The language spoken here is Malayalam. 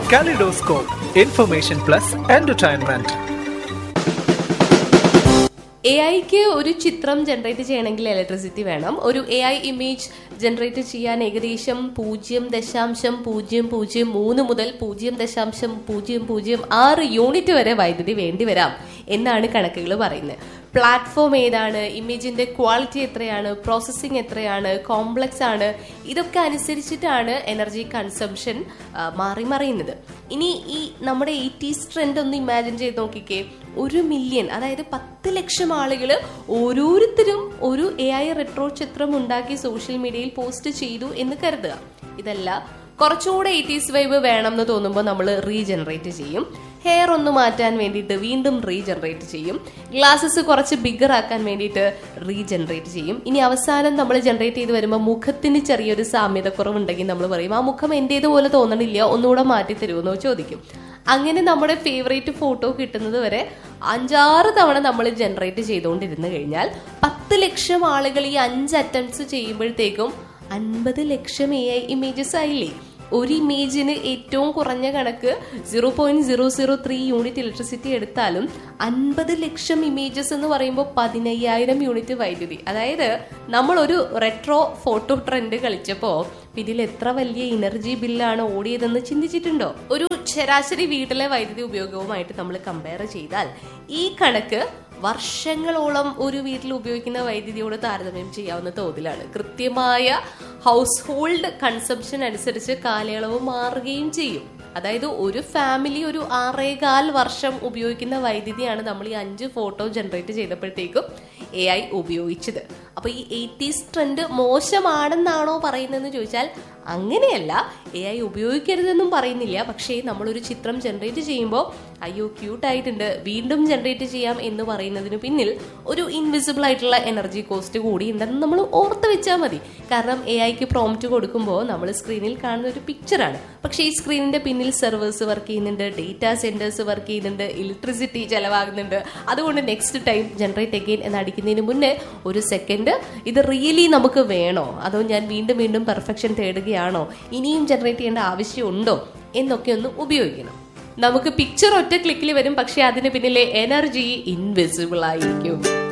Kaleidoscope, information plus entertainment. എ ഐക്ക് ഒരു ചിത്രം ജനറേറ്റ് ചെയ്യണമെങ്കിൽ ഇലക്ട്രിസിറ്റി വേണം ഒരു എ ഐ ഇമേജ് ജനറേറ്റ് ചെയ്യാൻ ഏകദേശം പൂജ്യം ദശാംശം പൂജ്യം പൂജ്യം മൂന്ന് മുതൽ പൂജ്യം ദശാംശം പൂജ്യം പൂജ്യം ആറ് യൂണിറ്റ് വരെ വൈദ്യുതി വേണ്ടി വരാം എന്നാണ് കണക്കുകൾ പറയുന്നത് പ്ലാറ്റ്ഫോം ഏതാണ് ഇമേജിന്റെ ക്വാളിറ്റി എത്രയാണ് പ്രോസസ്സിംഗ് എത്രയാണ് കോംപ്ലക്സ് ആണ് ഇതൊക്കെ അനുസരിച്ചിട്ടാണ് എനർജി കൺസംഷൻ മാറി മറിയുന്നത് ഇനി ഈ നമ്മുടെ എയ്റ്റീസ് ട്രെൻഡ് ഒന്ന് ഇമാജിൻ ചെയ്ത് നോക്കിക്കേ ഒരു മില്യൺ അതായത് പത്ത് ലക്ഷം ആളുകൾ ഓരോരുത്തരും ഒരു എ ഐ റെട്രോ ചിത്രം ഉണ്ടാക്കി സോഷ്യൽ മീഡിയയിൽ പോസ്റ്റ് ചെയ്തു എന്ന് കരുതുക ഇതല്ല കുറച്ചുകൂടെ എയ്റ്റീസ് വൈബ് വേണം എന്ന് തോന്നുമ്പോൾ നമ്മൾ റീജനറേറ്റ് ചെയ്യും ഹെയർ ഒന്ന് മാറ്റാൻ വേണ്ടിയിട്ട് വീണ്ടും റീജനറേറ്റ് ചെയ്യും ഗ്ലാസസ് കുറച്ച് ബിഗർ ആക്കാൻ വേണ്ടിയിട്ട് റീജനറേറ്റ് ചെയ്യും ഇനി അവസാനം നമ്മൾ ജനറേറ്റ് ചെയ്ത് വരുമ്പോൾ മുഖത്തിന് ചെറിയൊരു സാമ്യതക്കുറവുണ്ടെങ്കിൽ നമ്മൾ പറയും ആ മുഖം എന്റേതുപോലെ തോന്നണില്ല ഒന്നുകൂടെ മാറ്റി തരുമെന്നോ ചോദിക്കും അങ്ങനെ നമ്മുടെ ഫേവറേറ്റ് ഫോട്ടോ കിട്ടുന്നത് വരെ അഞ്ചാറ് തവണ നമ്മൾ ജനറേറ്റ് ചെയ്തുകൊണ്ടിരുന്നു കഴിഞ്ഞാൽ പത്ത് ലക്ഷം ആളുകൾ ഈ അഞ്ച് അറ്റംപ്റ്റ്സ് ചെയ്യുമ്പോഴത്തേക്കും അൻപത് ലക്ഷം എ ഐ ഇമേജസ് ആയില്ലേ ഒരു ഇമേജിന് ഏറ്റവും കുറഞ്ഞ കണക്ക് zero point zero zero three unit electricity എടുത്താലും അൻപത് ലക്ഷം ഇമേജസ് എന്ന് പറയുമ്പോൾ പതിനയ്യായിരം യൂണിറ്റ് വൈദ്യുതി അതായത് നമ്മൾ ഒരു റെട്രോ ഫോട്ടോ ട്രെൻഡ് കളിച്ചപ്പോ ഇതിൽ എത്ര വലിയ എനർജി ബില്ലാണ് ഓടിയതെന്ന് ചിന്തിച്ചിട്ടുണ്ടോ ഒരു ശരാശരി വീട്ടിലെ വൈദ്യുതി ഉപയോഗവുമായിട്ട് നമ്മൾ കമ്പയർ ചെയ്താൽ ഈ കണക്ക് വർഷങ്ങളോളം ഒരു വീട്ടിൽ ഉപയോഗിക്കുന്ന വൈദ്യുതിയോട് താരതമ്യം ചെയ്യാവുന്ന തോതിലാണ് കൃത്യമായ ഹൗസ് ഹോൾഡ് കൺസംഷൻ അനുസരിച്ച് കാലയളവ് മാറുകയും ചെയ്യും അതായത് ഒരു ഫാമിലി ഒരു ആറേകാൽ വർഷം ഉപയോഗിക്കുന്ന വൈദ്യുതിയാണ് നമ്മൾ ഈ അഞ്ച് ഫോട്ടോ ജനറേറ്റ് ചെയ്തപ്പോഴത്തേക്കും എ ഐ ഉപയോഗിച്ചത് അപ്പൊ ഈ എയ്റ്റീസ് ട്രെൻഡ് മോശമാണെന്നാണോ പറയുന്നതെന്ന് ചോദിച്ചാൽ അങ്ങനെയല്ല എ ഐ ഉപയോഗിക്കരുതെന്നും പറയുന്നില്ല പക്ഷേ നമ്മളൊരു ചിത്രം ജനറേറ്റ് ചെയ്യുമ്പോൾ അയ്യോ ക്യൂട്ട് ആയിട്ടുണ്ട് വീണ്ടും ജനറേറ്റ് ചെയ്യാം എന്ന് പറയുന്നതിന് പിന്നിൽ ഒരു ഇൻവിസിബിൾ ആയിട്ടുള്ള എനർജി കോസ്റ്റ് കൂടി ഉണ്ടെന്ന് നമ്മൾ ഓർത്ത് വെച്ചാൽ മതി കാരണം എ ഐക്ക് പ്രോംപ്റ്റ് കൊടുക്കുമ്പോൾ നമ്മൾ സ്ക്രീനിൽ കാണുന്ന ഒരു പിക്ചറാണ് പക്ഷേ ഈ സ്ക്രീനിന്റെ പിന്നിൽ സെർവേഴ്സ് വർക്ക് ചെയ്യുന്നുണ്ട് ഡേറ്റാ സെന്റേഴ്സ് വർക്ക് ചെയ്യുന്നുണ്ട് ഇലക്ട്രിസിറ്റി ചെലവാകുന്നുണ്ട് അതുകൊണ്ട് നെക്സ്റ്റ് ടൈം ജനറേറ്റ് അഗെയിൻ എന്ന് അടിക്കുന്നതിന് മുന്നേ ഒരു സെക്കൻഡ് ഇത് റിയലി നമുക്ക് വേണോ അതോ ഞാൻ വീണ്ടും വീണ്ടും പെർഫെക്ഷൻ തേടുകയാണോ ഇനിയും ജനറേറ്റ് ചെയ്യേണ്ട ആവശ്യമുണ്ടോ എന്നൊക്കെ ഒന്ന് ഉപയോഗിക്കണം നമുക്ക് പിക്ചർ ഒറ്റ ക്ലിക്കിൽ വരും പക്ഷെ അതിന് പിന്നിലെ എനർജി ഇൻവിസിബിൾ ആയിരിക്കും